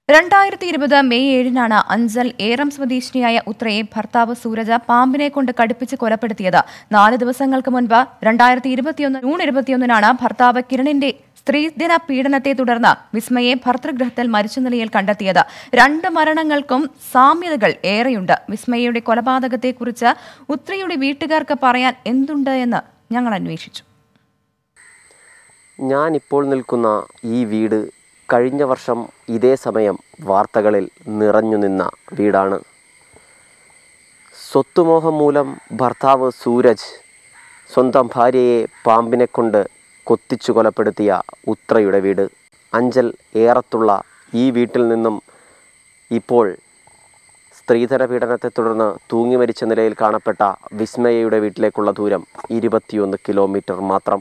രണ്ടായിരത്തി ഇരുപത് മെയ് ഏഴിനാണ് അഞ്ചൽ ഏറം സ്വദേശിനിയായ ഉത്രയെ ഭർത്താവ് സൂരജ് പാമ്പിനെ കൊണ്ട് കടുപ്പിച്ച് കൊലപ്പെടുത്തിയത് നാല് ദിവസങ്ങൾക്ക് മുൻപ് രണ്ടായിരത്തി ഇരുപത്തിയൊന്ന് ജൂൺ ഇരുപത്തിയൊന്നിനാണ് ഭർത്താവ് കിരണിന്റെ സ്ത്രീദിന പീഡനത്തെ തുടർന്ന് വിസ്മയെ ഭർതൃഗൃഹത്തിൽ മരിച്ച നിലയിൽ കണ്ടെത്തിയത് രണ്ട് മരണങ്ങൾക്കും സാമ്യതകൾ ഏറെയുണ്ട് വിസ്മയയുടെ കൊലപാതകത്തെക്കുറിച്ച് ഉത്രയുടെ വീട്ടുകാർക്ക് പറയാൻ എന്തുണ്ട് എന്ന് ഞങ്ങൾ അന്വേഷിച്ചു ഞാൻ ഇപ്പോൾ നിൽക്കുന്ന ഈ വീട് കഴിഞ്ഞ വർഷം ഇതേ സമയം വാർത്തകളിൽ നിറഞ്ഞു നിന്ന വീടാണ് സ്വത്തുമോഹം മൂലം ഭർത്താവ് സൂരജ് സ്വന്തം ഭാര്യയെ പാമ്പിനെ കൊണ്ട് കൊത്തിച്ചു കൊലപ്പെടുത്തിയ ഉത്രയുടെ വീട് അഞ്ചൽ ഏറത്തുള്ള ഈ വീട്ടിൽ നിന്നും ഇപ്പോൾ സ്ത്രീധന പീഡനത്തെ തുടർന്ന് തൂങ്ങി മരിച്ച നിലയിൽ കാണപ്പെട്ട വിസ്മയയുടെ വീട്ടിലേക്കുള്ള ദൂരം ഇരുപത്തിയൊന്ന് കിലോമീറ്റർ മാത്രം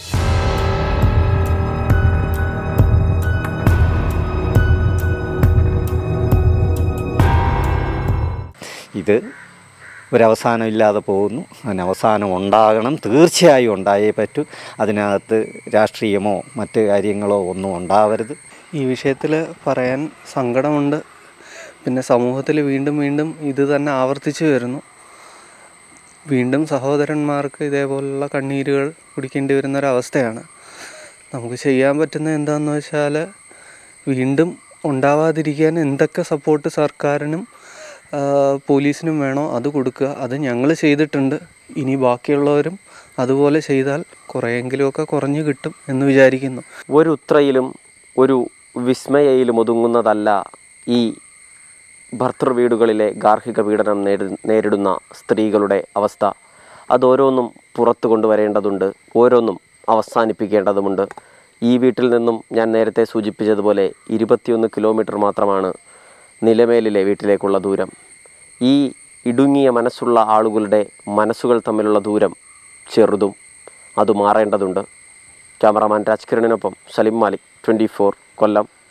ഇത് ഒരവസാനം ഇല്ലാതെ പോകുന്നു അതിന് അവസാനം ഉണ്ടാകണം തീർച്ചയായും ഉണ്ടായേ പറ്റൂ അതിനകത്ത് രാഷ്ട്രീയമോ മറ്റ് കാര്യങ്ങളോ ഒന്നും ഉണ്ടാവരുത് ഈ വിഷയത്തിൽ പറയാൻ സങ്കടമുണ്ട് പിന്നെ സമൂഹത്തിൽ വീണ്ടും വീണ്ടും ഇത് തന്നെ ആവർത്തിച്ചു വരുന്നു വീണ്ടും സഹോദരന്മാർക്ക് ഇതേപോലുള്ള കണ്ണീരുകൾ കുടിക്കേണ്ടി വരുന്ന ഒരവസ്ഥയാണ് നമുക്ക് ചെയ്യാൻ പറ്റുന്ന എന്താണെന്ന് വെച്ചാൽ വീണ്ടും ഉണ്ടാവാതിരിക്കാൻ എന്തൊക്കെ സപ്പോർട്ട് സർക്കാരിനും ആ, പോലീസിനും വേണോ അത് കൊടുക്കുക അത് ഞങ്ങൾ ചെയ്തിട്ടുണ്ട് ഇനി ബാക്കിയുള്ളവരും അതുപോലെ ചെയ്താൽ കുറേയെങ്കിലുമൊക്കെ കുറഞ്ഞു കിട്ടും എന്ന് വിചാരിക്കുന്നു ഒരു ഉത്രയിലും ഒരു വിസ്മയയിലും ഒതുങ്ങുന്നതല്ല ഈ ഭർത്തൃവീടുകളിലെ ഗാർഹിക പീഡനം നേരി നേരിടുന്ന സ്ത്രീകളുടെ അവസ്ഥ അതോരോന്നും പുറത്തു കൊണ്ടുവരേണ്ടതുണ്ട് ഓരോന്നും അവസാനിപ്പിക്കേണ്ടതുമുണ്ട് ഈ വീട്ടിൽ നിന്നും ഞാൻ നേരത്തെ സൂചിപ്പിച്ചതുപോലെ ഇരുപത്തിയൊന്ന് കിലോമീറ്റർ മാത്രമാണ് നിലമേലിലെ വീട്ടിലേക്കുള്ള ദൂരം ഈ ഇടുങ്ങിയ മനസ്സുള്ള ആളുകളുടെ മനസ്സുകൾ തമ്മിലുള്ള ദൂരം ചെറുതും അത് മാറേണ്ടതുണ്ട് ക്യാമറാമാൻ രാജ്കിരണിനൊപ്പം സലിം മാലിക് ട്വൻറ്റി ഫോർ കൊല്ലം